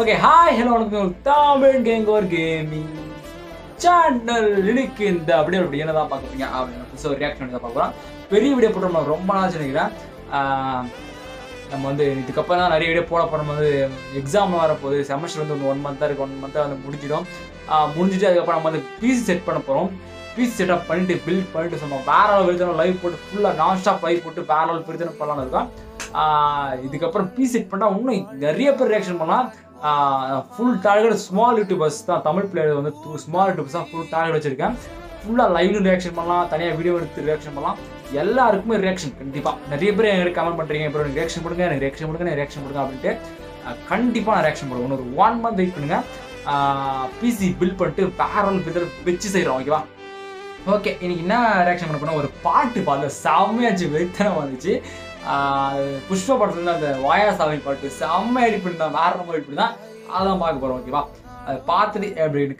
okay hi hello வணக்கம் Tamil gang ஒரு gaming channel இன்னைக்கு இந்த அப்படியே அப்படி என்னதான் பார்க்க போறீங்க அப்படின்னு புதுசாக ஒரு ரியாக்ஷன் தான் பார்க்குறோம் பெரிய வீடியோ போட்டு நம்ம ரொம்ப நாள் நினைக்கிறேன் ஆஹ் நம்ம வந்து இதுக்கப்புறம் தான் நிறைய வீடியோ போட போகிறோம் வந்து எக்ஸாம் வரப்போகுது செமஸ்டர் வந்து ஒன் மந்த்தாக இருக்குது ஒன் மந்த்தாக வந்து முடிஞ்சிடும் ஆஹ் முடிஞ்சிட்டு அதுக்கப்புறம் நம்ம வந்து பிசி செட் பண்ண போகிறோம் பிசி செட்டப் பண்ணிட்டு பில்ட் பண்ணிட்டு சும்மா வேற லெவல் விருத்தனம் லைவ் போட்டு ஃபுல்லாக நான் ஸ்டாப் லைவ் போட்டு வேற லெவல் விருத்தனம் பண்ணலாம்னு இருக்கோம் ஆஹ் இதுக்கப்புறம் பி செட் பண்ணால் இன்னும் நிறைய பேர் ரியாக்ஷன் பண்ணலாம் ஃபுல் டார்கெட் ஸ்மால் யூடியூபர்ஸ் தான் தமிழ் பிளேயர் வந்து ஸ்மால் யூடியூபர்ஸ் தான் ஃபுல் டார்கெட் வச்சிருக்கேன் ஃபுல்லாக லைவ்ல ரியாக்ஷன் பண்ணலாம் தனியாக வீடியோ எடுத்து ரியாக்ஷன் பண்ணலாம் எல்லாருக்குமே ரியாக்ஷன் கண்டிப்பாக நிறைய பேர் எனக்கு கமெண்ட் பண்ணுறீங்க இப்போ எனக்கு ரியாக்ஷன் கொடுங்க எனக்கு ரியாக்ஷன் கொடுங்க எனக்கு ரியாக்ஷன் கொடுங்க அப்படின்ட்டு கண்டிப்பாக நான் ரியாக்ஷன் பண்ணுவேன் ஒரு ஒன் மந்த் வெயிட் பண்ணுங்க பிசி பில் பண்ணிட்டு பேரல் பிதர் வச்சு செய்கிறோம் ஓகேவா ஓகே இன்னைக்கு என்ன ரியாக்ஷன் பண்ண போனால் ஒரு பாட்டு பார்த்து செம்மையாச்சு வெத்தனம் வந்துச்சு ஆஹ் புஷ்ப படத்துல அந்த வாயா சாமி பாட்டு செம்ம எடிட் பண்ணி தான் வேற நம்ம எடிட் பண்ணி தான் அதான் பார்க்க போகிறோம் ஓகேவா அதை பார்த்துட்டு எப்படி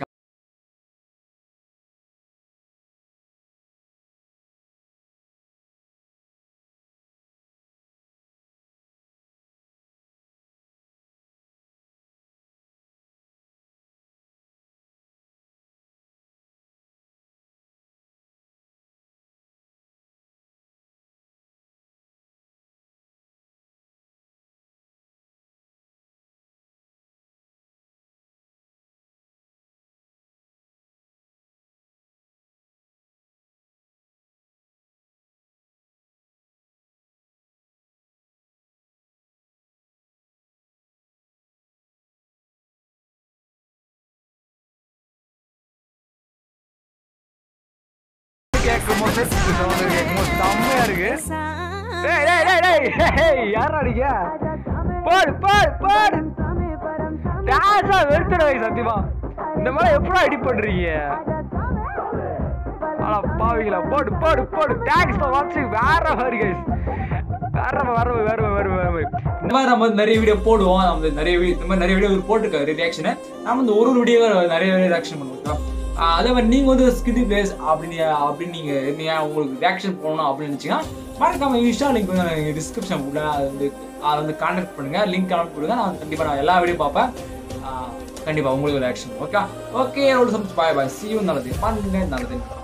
கேட்கும் போது கேட்கும் போது செம்மையா இருக்கு டேய் டேய் டேய் டேய் ஹேய் யாரா அடிக்க போடு போடு போடு டான்ஸா வெறுத்துற வை சத்தியமா இந்த மாதிரி எப்படா எடிட் பண்றீங்க ஆனா பாவிங்களா போடு போடு போடு தேங்க்ஸ் ஃபார் வாட்சிங் வேற மாதிரி கைஸ் வேற வேற வேற வேற வேற இந்த மாதிரி நம்ம வந்து நிறைய வீடியோ போடுவோம் நம்ம வந்து நிறைய வீடியோ இந்த மாதிரி நிறைய வீடியோ போட்டிருக்காரு ரியாக்ஷனை நம்ம வந்து ஒரு ஒரு வீடியோ நிறைய ரியாக்ஷன் பண்ணுவோம் ஆஹ் அதே மாதிரி நீங்கள் வந்து ஸ்கிடி பிளேஸ் அப்படின்னு அப்படின்னு நீங்கள் இருந்தீங்க உங்களுக்கு ரியாக்ஷன் போகணும் அப்படின்னு நினச்சிங்கன்னா மறக்காம இன்ஸ்டா லிங்க் வந்து எனக்கு டிஸ்கிரிப்ஷன் உள்ள அது வந்து அதை வந்து கான்டாக்ட் பண்ணுங்க லிங்க் அனுப்பி கொடுங்க நான் கண்டிப்பாக நான் எல்லா வீடியோ பார்ப்பேன் ஆஹ் கண்டிப்பா உங்களுக்கு ரியாக்ஷன் ஓகே ஓகே என்னோட சமைச்சு பாய் பாய் சி யூ நல்லது பண்ணுங்க நல்லது